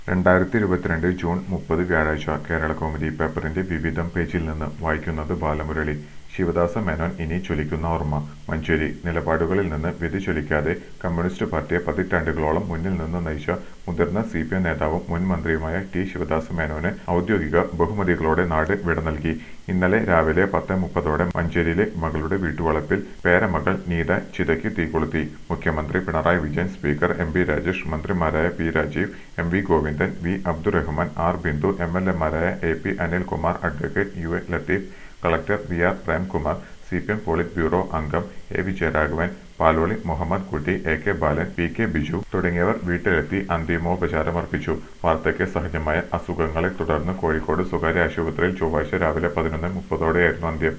രണ്ടായിരത്തി ഇരുപത്തിരണ്ട് ജൂൺ മുപ്പത് വ്യാഴാഴ്ച കേരളകൗമുദി പേപ്പറിന്റെ വിവിധം പേജിൽ നിന്ന് വായിക്കുന്നത് ബാലമുരളി ശിവദാസ മേനോൻ ഇനി ജ്വലിക്കുന്ന ഓർമ്മ മഞ്ചേരി നിലപാടുകളിൽ നിന്ന് വ്യതിചലിക്കാതെ കമ്മ്യൂണിസ്റ്റ് പാർട്ടിയെ പതിറ്റാണ്ടുകളോളം മുന്നിൽ നിന്ന് നയിച്ച മുതിർന്ന സി പി എം നേതാവും മുൻ മന്ത്രിയുമായ ടി ശിവദാസ മേനോന് ഔദ്യോഗിക ബഹുമതികളോടെ നാട് വിട നൽകി ഇന്നലെ രാവിലെ പത്ത് മുപ്പതോടെ മഞ്ചേരിയിലെ മകളുടെ വീട്ടുവളപ്പിൽ പേരമകൾ നീത ചിതയ്ക്ക് തീകൊളുത്തി മുഖ്യമന്ത്രി Pinarayi Vijayan speaker M P Rajesh മന്ത്രിമാരായ P Rajeev M V Govindan V Abdurahiman R Bindu M L എമാരായ A P Anilkumar advocate U A Latheef collector V R Premkumar C P M polit bureau അംഗം A Vijayaraghavan Paloli Muhammad Kutty A K Balan P K Biju തുടങ്ങിയവർ വീട്ടിലെത്തി അന്തിമോപചാരമർപ്പിച്ചു വാർദ്ധക്യ സഹജമായ അസുഖങ്ങളെ തുടർന്ന് കോഴിക്കോട് സ്വകാര്യ ആശുപത്രിയിൽ ചൊവ്വാഴ്ച രാവിലെ പതിനൊന്ന് മുപ്പതോടെയായിരുന്നു അന്ത്യം